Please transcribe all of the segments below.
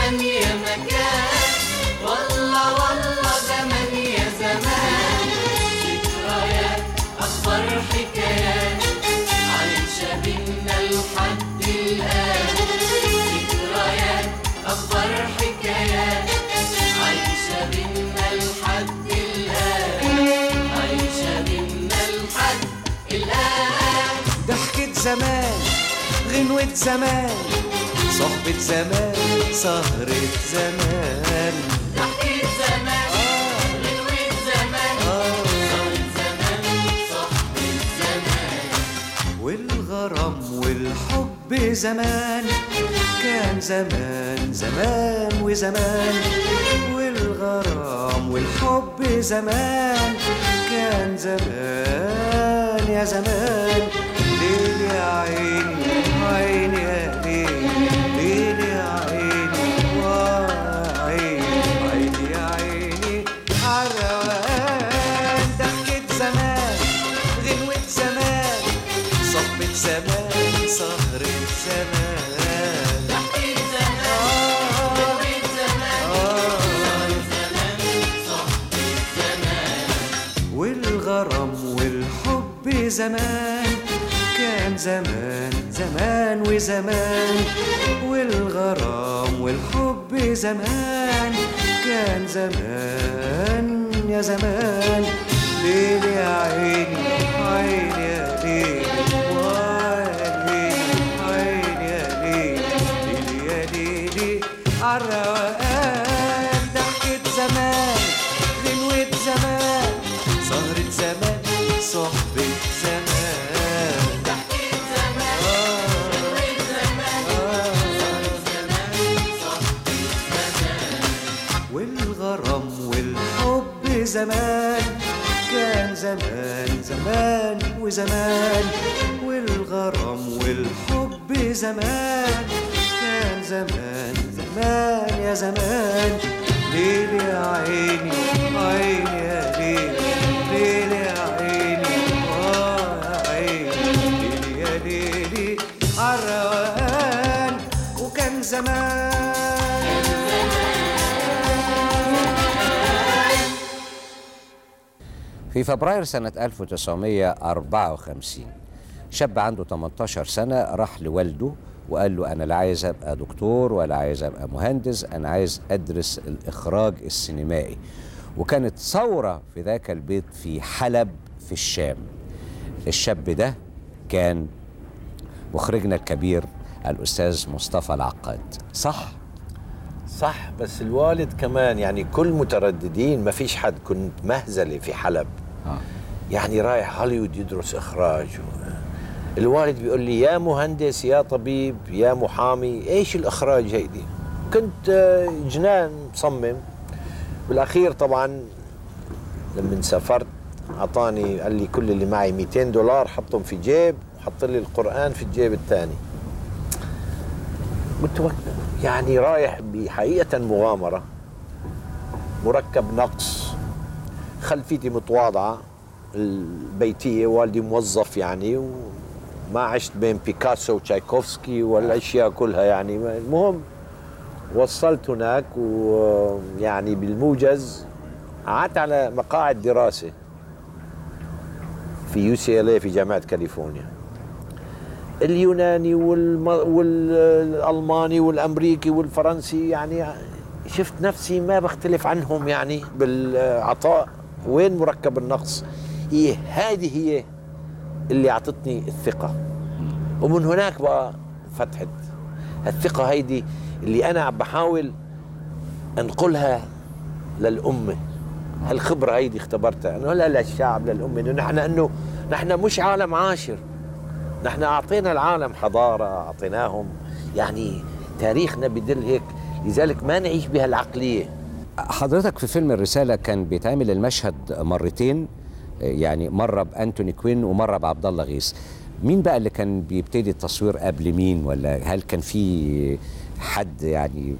زمان يا مكان والله والله زمان يا زمان ذكريات أخبار حكايات عايشة بينا لحد الآن ذكريات أخبار حكايات عايشة بينا لحد الآن عايشة بينا لحد الآن ضحكة زمان غنوة زمان صحبة زمان سهرة زمان ضحكة زمان غنوة زمان صارت زمان صحبة زمان والغرام والحب زمان كان زمان زمان وزمان والغرام والحب زمان كان زمان يا زمان ليل يا عيني عيني يا ليل ليل يا عيني وعيني عيني يا عيني عالروقان ضحكة زمان غنوة زمان صحبة زمان سهرة زمان ضحكة زمان غنوة زمان صارت زمان صحبة زمان والغرام والحب زمان كان زمان زمان وزمان والغرام والحب زمان كان زمان يا زمان ليل يا عيني عيني يا ليل وعيني عيني يا ليل ليل يا ليلي عالروقان ضحكة زمان غنوة زمان سهرة زمان صحبة زمان ضحكة زمان غنوة زمان صارت زمان صحبة زمان والغرام والحب زمان كان زمان زمان وزمان والغرام والحب زمان كان زمان زمان يا زمان ليل يا عيني عيني يا ليل ليل يا عيني آه يا عيني ليل يا ليلي عالروقان وكان زمان في فبراير سنة 1954 شاب عنده 18 سنة راح لوالده وقال له أنا لا عايز أبقى دكتور ولا عايز أبقى مهندس أنا عايز أدرس الإخراج السينمائي وكانت ثورة في ذاك البيت في حلب في الشام الشاب ده كان مخرجنا الكبير الأستاذ مصطفى العقاد صح؟ صح بس الوالد كمان يعني كل مترددين ما فيش حد كنت مهزلة في حلب آه. يعني رايح هوليوود يدرس إخراج و... الوالد بيقول لي يا مهندس يا طبيب يا محامي ايش الإخراج هيدي كنت آه، جنان مصمم بالأخير طبعا لما سافرت أعطاني قال لي كل اللي معي 200 دولار حطهم في جيب وحط لي القرآن في الجيب الثاني قلت وك- يعني رايح بحقيقة مغامرة مركب نقص خلفيتي متواضعة البيتية والدي موظف يعني وما عشت بين بيكاسو وتشايكوفسكي والأشياء كلها يعني المهم وصلت هناك ويعني بالموجز قعدت على مقاعد دراسة في يو سي ال في جامعة كاليفورنيا اليوناني والم... والالماني والامريكي والفرنسي يعني شفت نفسي ما بختلف عنهم يعني بالعطاء وين مركب النقص هي هذه هي اللي اعطتني الثقه ومن هناك بقى فتحت الثقه هيدي اللي انا عم بحاول انقلها للامه هالخبره هيدي اختبرتها انه لا للشعب للامه انه نحن انه نحن مش عالم عاشر نحن اعطينا العالم حضاره اعطيناهم يعني تاريخنا بدل هيك لذلك ما نعيش بهالعقليه حضرتك في فيلم الرسالة كان بيتعمل المشهد مرتين يعني مرة بأنتوني كوين ومرة بعبد الله غيث مين بقى اللي كان بيبتدي التصوير قبل مين ولا هل كان في حد يعني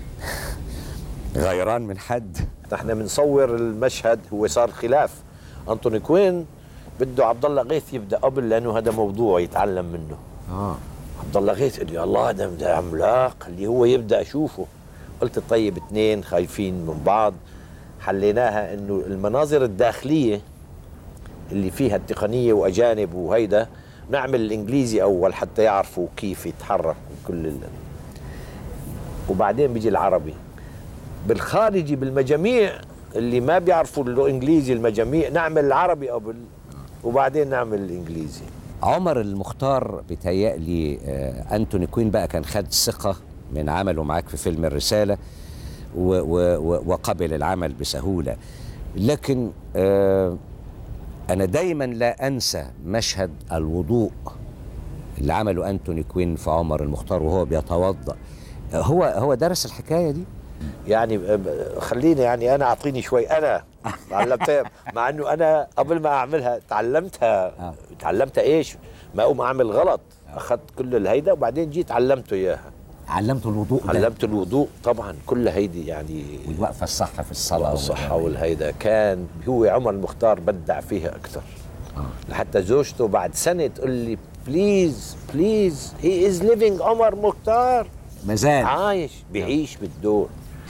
غيران من حد نحن بنصور المشهد هو صار خلاف انطوني كوين بده عبد الله غيث يبدا قبل لانه هذا موضوع يتعلم منه اه عبد الله غيث قال لي الله ده ده عملاق اللي هو يبدا اشوفه قلت طيب اثنين خايفين من بعض حليناها انه المناظر الداخليه اللي فيها التقنيه واجانب وهيدا نعمل الانجليزي اول حتى يعرفوا كيف يتحرك وكل ال... وبعدين بيجي العربي بالخارجي بالمجاميع اللي ما بيعرفوا الانجليزي المجاميع نعمل العربي قبل وبعدين نعمل الانجليزي عمر المختار بيتهيألي آه، أنتوني كوين بقى كان خد ثقة من عمله معاك في فيلم الرسالة و و و وقبل العمل بسهولة لكن آه أنا دايما لا أنسى مشهد الوضوء اللي عمله أنتوني كوين في عمر المختار وهو بيتوضأ آه، هو هو درس الحكاية دي يعني ب- ب- خليني يعني انا اعطيني شوي انا تعلمتها مع انه انا قبل ما اعملها تعلمتها آه. تعلمتها ايش ما اقوم اعمل غلط اخذت كل الهيدا وبعدين جيت علمته اياها علمته الوضوء ده علمت الوضوء طبعا كل هيدي يعني والوقفة الصح في الصلاة الصحة والهيدا كان هو عمر المختار بدع فيها أكثر لحتى زوجته بعد سنة تقول لي بليز بليز هي از ليفينج عمر مختار مازال عايش بيعيش بالدور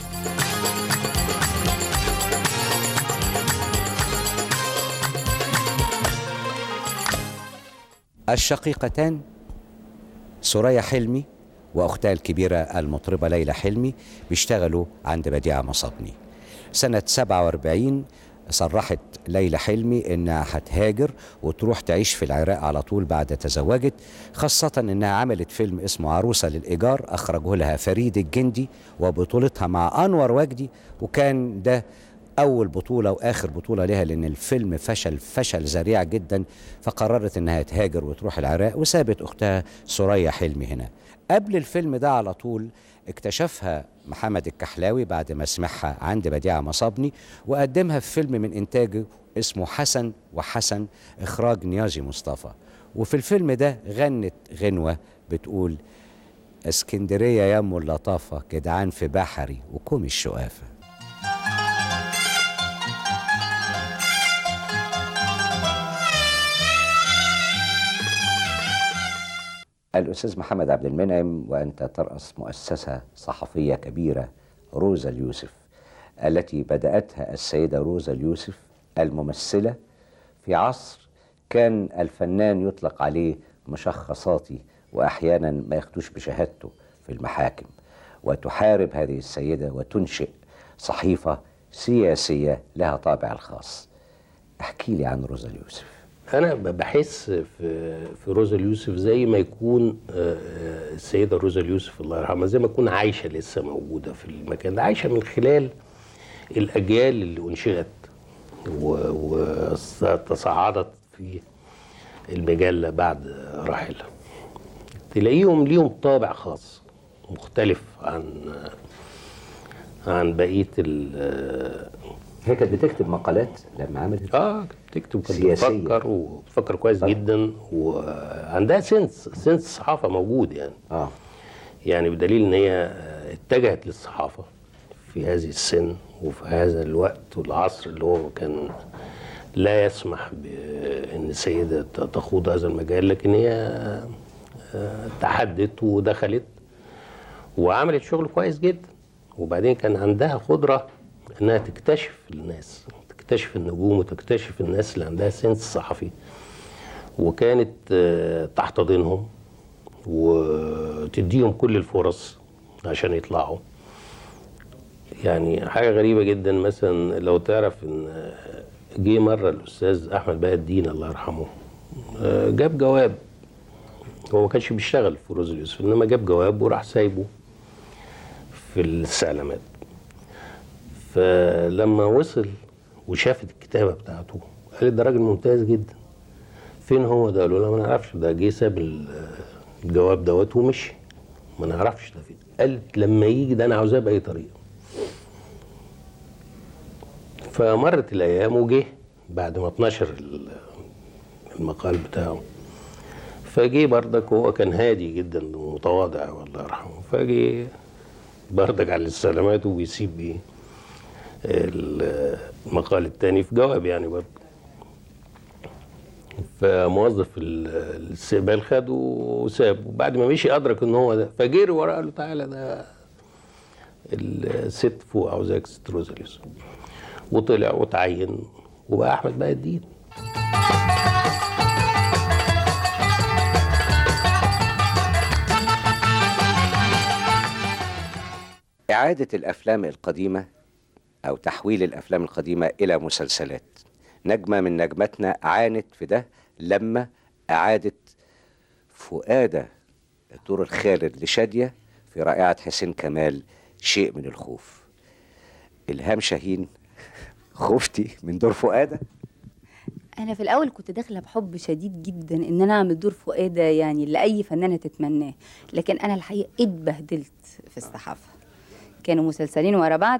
الشقيقتان سوريا حلمي واختها الكبيره المطربه ليلى حلمي بيشتغلوا عند بديعه مصابني سنه 47 صرحت ليلى حلمي انها هتهاجر وتروح تعيش في العراق على طول بعد تزوجت خاصه انها عملت فيلم اسمه عروسه للايجار اخرجه لها فريد الجندي وبطولتها مع انور وجدي وكان ده اول بطوله واخر بطوله لها لان الفيلم فشل فشل ذريع جدا فقررت انها تهاجر وتروح العراق وسابت اختها سوريا حلمي هنا قبل الفيلم ده على طول اكتشفها محمد الكحلاوي بعد ما سمعها عند بديعه مصابني وقدمها في فيلم من انتاجه اسمه حسن وحسن اخراج نيازي مصطفى وفي الفيلم ده غنت غنوه بتقول اسكندريه يا ام اللطافه جدعان في بحري وكوم الشقافه الأستاذ محمد عبد المنعم وأنت ترأس مؤسسة صحفية كبيرة روزا اليوسف التي بدأتها السيدة روزا اليوسف الممثلة في عصر كان الفنان يطلق عليه مشخصاتي وأحيانا ما ياخدوش بشهادته في المحاكم وتحارب هذه السيدة وتنشئ صحيفة سياسية لها طابع الخاص احكي لي عن روزا اليوسف انا ب- بحس في في روزا اليوسف زي ما يكون آه، آه، السيده روزا اليوسف الله يرحمها زي ما تكون عايشه لسه موجوده في المكان ده عايشه من خلال الاجيال اللي انشئت و- وتصاعدت في المجله بعد رحيلها تلاقيهم ليهم طابع خاص مختلف عن عن بقيه ال- هي كانت بتكتب مقالات لما عملت اه تكتب كانت سياسية. بتفكر وبتفكر كويس طبعا. جدا وعندها سنس سنس الصحافه موجود يعني اه يعني بدليل ان هي اتجهت للصحافه في هذه السن وفي هذا الوقت والعصر اللي هو كان لا يسمح بان السيده تخوض هذا المجال لكن هي آه، تحدت ودخلت وعملت شغل كويس جدا وبعدين كان عندها قدره انها تكتشف الناس تكتشف النجوم وتكتشف الناس اللي عندها سنس صحفي وكانت آه، تحتضنهم وتديهم كل الفرص عشان يطلعوا يعني حاجه غريبه جدا مثلا لو تعرف ان جه مره الاستاذ احمد بهاء الدين الله يرحمه آه، جاب جواب هو ما كانش بيشتغل في روز اليوسف انما جاب جواب وراح سايبه في الاستعلامات فلما وصل وشافت الكتابه بتاعته قالت ده راجل ممتاز جدا فين هو ده قالوا لها ما نعرفش ده جه ساب ال- الجواب دوت ومشي ما نعرفش ده فين قالت لما يجي ده انا عاوزاه باي طريقه فمرت الايام وجه بعد ما اتنشر ال- المقال بتاعه فجه بردك هو كان هادي جدا ومتواضع والله يرحمه فجه بردك على الاستعلامات وبيسيب ايه المقال التاني في جواب يعني برضه فموظف ال- الاستقبال خده وسابه وبعد ما مشي ادرك ان هو ده فجري وراه قال له تعالى ده الست فوق عاوزاك ست روزاليوس وطلع وتعين وبقى احمد بقى الدين إعادة الأفلام القديمة أو تحويل الأفلام القديمة إلى مسلسلات نجمة من نجماتنا عانت في ده لما أعادت فؤادة الدور الخالد لشادية في رائعة حسين كمال شيء من الخوف إلهام شاهين خفتي من دور فؤادة انا في الاول كنت داخله بحب شديد جدا ان انا اعمل دور فؤاده يعني اللي اي فنانه تتمناه لكن انا الحقيقه اتبهدلت في الصحافه كانوا مسلسلين ورا بعض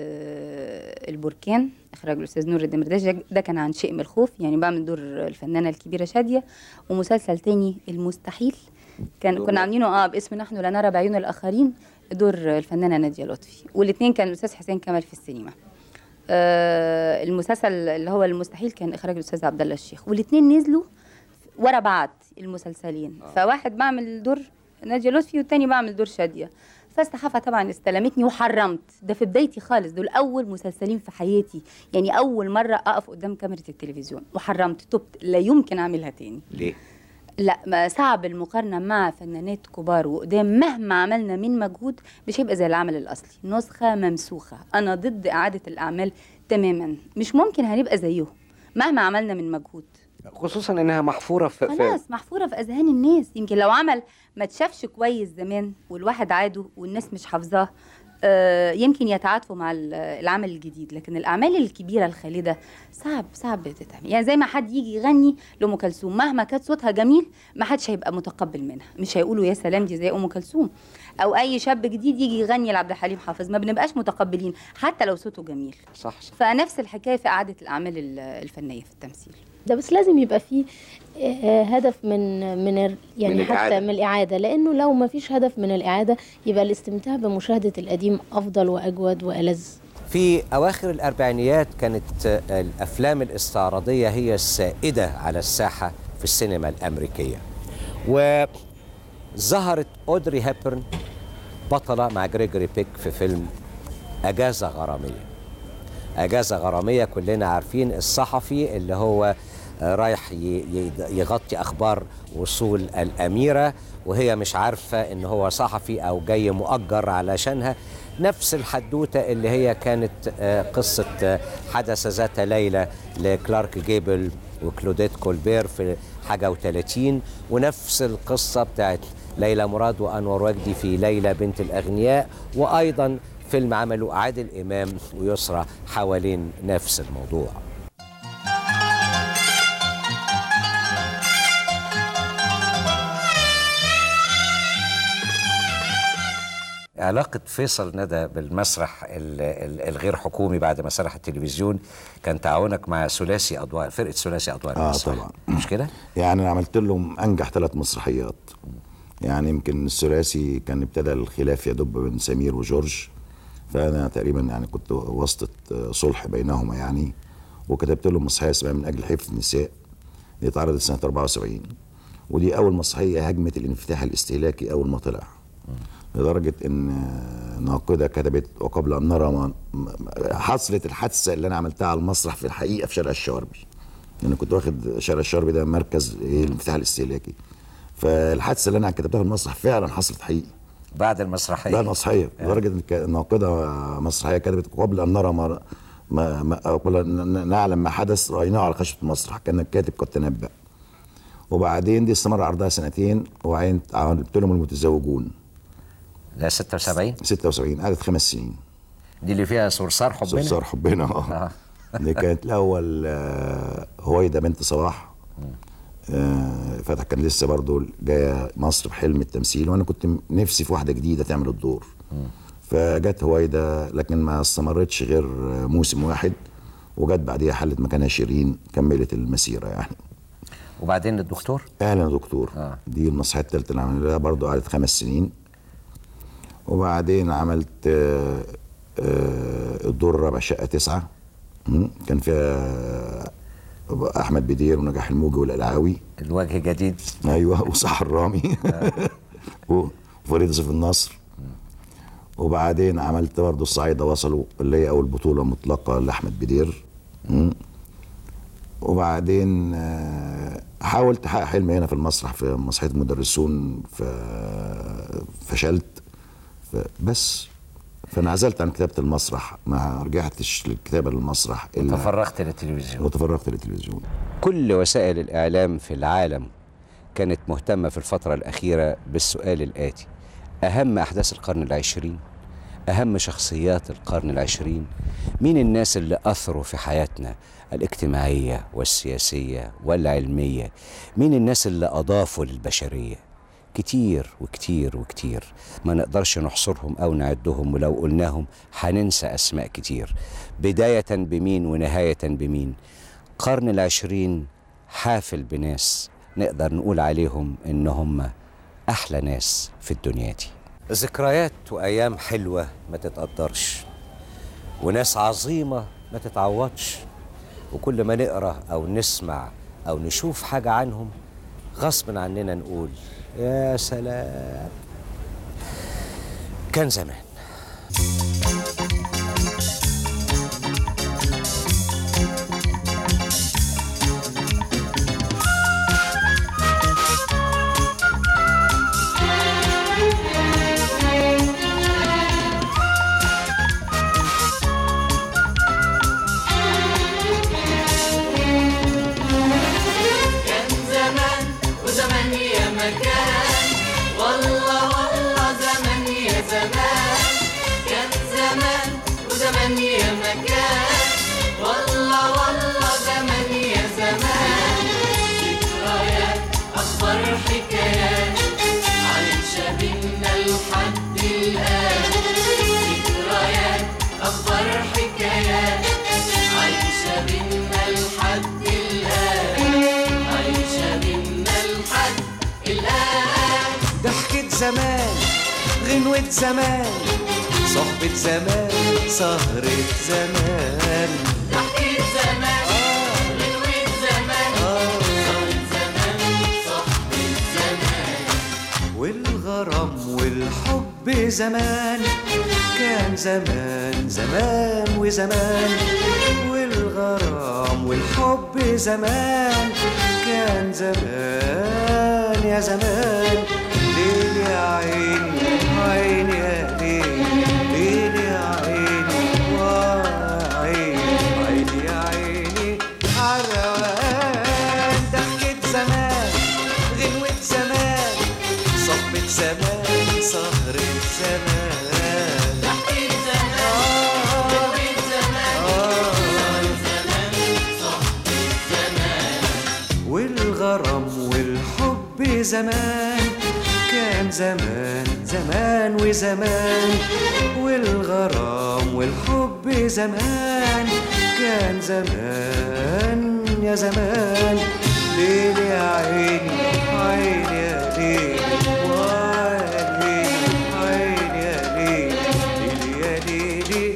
آه، البركان اخراج الاستاذ نور الدمرداش ده- ده كان عن شيء من الخوف يعني بعمل دور الفنانه الكبيره شاديه ومسلسل تاني المستحيل كان دور كنا عاملينه اه باسم نحن لا نرى بعيون الاخرين دور الفنانه ناديه لطفي والاثنين كان الاستاذ حسين كمال في السينما آه، المسلسل اللي هو المستحيل كان اخراج الاستاذ عبد الله الشيخ والاثنين نزلوا ورا بعض المسلسلين فواحد بعمل دور ناديه لطفي والتاني بعمل دور شاديه فالصحافه طبعا استلمتني وحرمت ده في بدايتي خالص دول اول مسلسلين في حياتي يعني اول مره اقف قدام كاميرا التلفزيون وحرمت تبت لا يمكن اعملها تاني ليه؟ لا ما صعب المقارنة مع فنانات كبار وقدام مهما عملنا من مجهود مش هيبقى زي العمل الأصلي نسخة ممسوخة أنا ضد إعادة الأعمال تماما مش ممكن هنبقى زيهم مهما عملنا من مجهود خصوصا إنها محفورة في, في خلاص محفورة في أذهان الناس يمكن لو عمل ما تشافش كويس زمان والواحد عاده والناس مش حافظاه آه، يمكن يتعاطفوا مع ال- العمل الجديد لكن الاعمال الكبيره الخالده صعب صعب تتعمل يعني زي ما حد يجي يغني لام كلثوم مهما كانت صوتها جميل ما حدش هيبقى متقبل منها مش هيقولوا يا سلام دي زي ام كلثوم او اي شاب جديد يجي يغني لعبد الحليم حافظ ما بنبقاش متقبلين حتى لو صوته جميل صح صح فنفس الحكايه في اعاده الاعمال ال- الفنيه في التمثيل ده بس لازم يبقى فيه آه، هدف من من ال- يعني من حتى الإعادة. من الإعادة لأنه لو ما فيش هدف من الإعادة يبقى الاستمتاع بمشاهدة القديم أفضل وأجود وألذ في أواخر الأربعينيات كانت آه، الأفلام الاستعراضية هي السائدة على الساحة في السينما الأمريكية وظهرت أودري هيبرن بطلة مع جريجوري بيك في فيلم أجازة غرامية أجازة غرامية كلنا عارفين الصحفي اللي هو آه، رايح ي- ي- يغطي أخبار وصول الأميرة وهي مش عارفة إن هو صحفي أو جاي مؤجر علشانها نفس الحدوتة اللي هي كانت آه، قصة آه، حدث ذات ليلة لكلارك جيبل وكلوديت كولبير في حاجة وثلاثين ونفس القصة بتاعت ليلى مراد وأنور وجدي في ليلى بنت الأغنياء وأيضا فيلم عمله عادل إمام ويسرى حوالين نفس الموضوع علاقة فيصل ندى بالمسرح ال- ال- الغير حكومي بعد مسرح التلفزيون كان تعاونك مع ثلاثي أضواء فرقة ثلاثي أضواء آه، المسرح. طبعاً. مش كده؟ يعني أنا عملت لهم انجح ثلاث مسرحيات يعني يمكن الثلاثي كان ابتدى الخلاف يدب بين سمير وجورج فانا تقريبا يعني كنت واسطه آه، صلح بينهما يعني وكتبت لهم مسرحيه اسمها من اجل حفظ النساء دي اتعرضت سنه 74 ودي اول مسرحيه هجمت الانفتاح الاستهلاكي اول ما طلع لدرجه ان آه، ناقده كتبت وقبل ان نرى ما ما- حصلت الحادثه اللي انا عملتها على المسرح في الحقيقه في شارع الشواربي يعني كنت واخد شارع الشربي ده مركز إيه الانفتاح الاستهلاكي فالحادثه اللي انا كتبتها في المسرح فعلا حصلت حقيقي بعد المسرحية لا مسرحيه لدرجه ان كا- ناقده مسرحيه كتبت قبل ان نرى ما ما, ما قبل ان ن- نعلم ما حدث رايناه على خشبه المسرح كان الكاتب قد تنبأ وبعدين دي استمر عرضها سنتين وعينت عملت لهم المتزوجون لا 76 76 قعدت خمس سنين دي اللي فيها صرصار حبنا صرصار حبنا اه آه. دي كانت الاول آه، هويدا بنت صلاح آه، فتح كان لسه برضو جايه مصر بحلم التمثيل وانا كنت م- نفسي في واحده جديده تعمل الدور فجت هويدا لكن ما استمرتش غير آه، موسم واحد وجت بعديها حلت مكانها شيرين كملت المسيره يعني وبعدين الدكتور اهلا يا دكتور آه. دي المسرحيه الثالثه اللي عملتها برضو قعدت خمس سنين وبعدين عملت آه، آه، الدور الرابع شقه تسعه مم. كان فيها احمد بدير ونجاح الموجي والقلعاوي الوجه جديد ايوه وصح الرامي وفريد سيف النصر وبعدين عملت برضه الصعايدة وصلوا اللي هي أول بطولة مطلقة لأحمد بدير مم. وبعدين آه، حاولت احقق حلمي هنا في المسرح في مسرحيه المدرسون فشلت ف- بس فانعزلت عن كتابه المسرح ما رجعتش للكتابه للمسرح الا تفرغت للتلفزيون وتفرغت للتلفزيون كل وسائل الإعلام في العالم كانت مهتمة في الفترة الأخيرة بالسؤال الآتي أهم أحداث القرن العشرين أهم شخصيات القرن العشرين مين الناس اللي أثروا في حياتنا الاجتماعية والسياسية والعلمية مين الناس اللي أضافوا للبشرية كتير وكتير وكتير ما نقدرش نحصرهم أو نعدهم ولو قلناهم هننسى أسماء كتير بداية بمين ونهاية بمين قرن العشرين حافل بناس نقدر نقول عليهم إن هم أحلى ناس في الدنيا دي ذكريات وأيام حلوة ما تتقدرش وناس عظيمة ما تتعوضش وكل ما نقرأ أو نسمع أو نشوف حاجة عنهم غصب عننا نقول يا سلام كان زمان كان زمان وزمان يا مكان والله والله زمان يا زمان كان زمان وزمان يا مكان والله والله زمان يا زمان ذكريات أخبار حكايات عايشة بينا لحد الآن ذكريات أخبار حكايات عايشة بينا لحد الآن عايشة بينا لحد الآن ضحكة زمان غنوة زمان صحبة زمان سهرة زمان ضحكة زمان غنوة زمان صارت زمان صحبة زمان والغرام والحب زمان كان زمان زمان وزمان والغرام والحب زمان كان زمان يا زمان ليل يا عيني عيني يا ليل ليل يا عيني وعيني عيني يا عيني عالروقان ضحكة زمان غنوة زمان صحبة زمان سهرة زمان ضحكة زمان غنوة زمان صارت زمان صحبة زمان والغرام والحب زمان كان زمان زمان وزمان والغرام والحب زمان كان زمان يا زمان ليل يا عيني عيني يا ليل وعيني عيني يا ليل ليل يا ليلي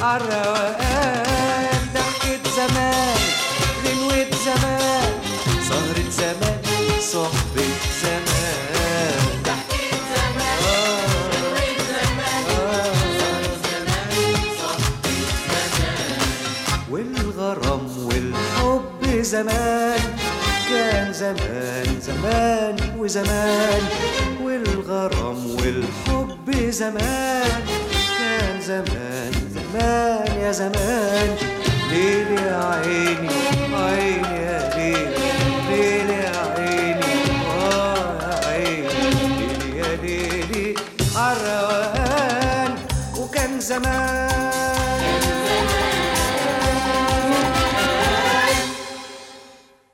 عالروقان ضحكة زمان غنوة زمان سهرة زمان صحبة زمان ضحكة زمان غنوة زمان صارت زمان صحبة زمان والغرام والحب زمان كان زمان زمان وزمان والغرام والحب زمان كان زمان زمان يا زمان ليل يا عيني عيني يا ليل ليل يا عيني آه يا عيني ليل يا ليلي عالروقان وكان زمان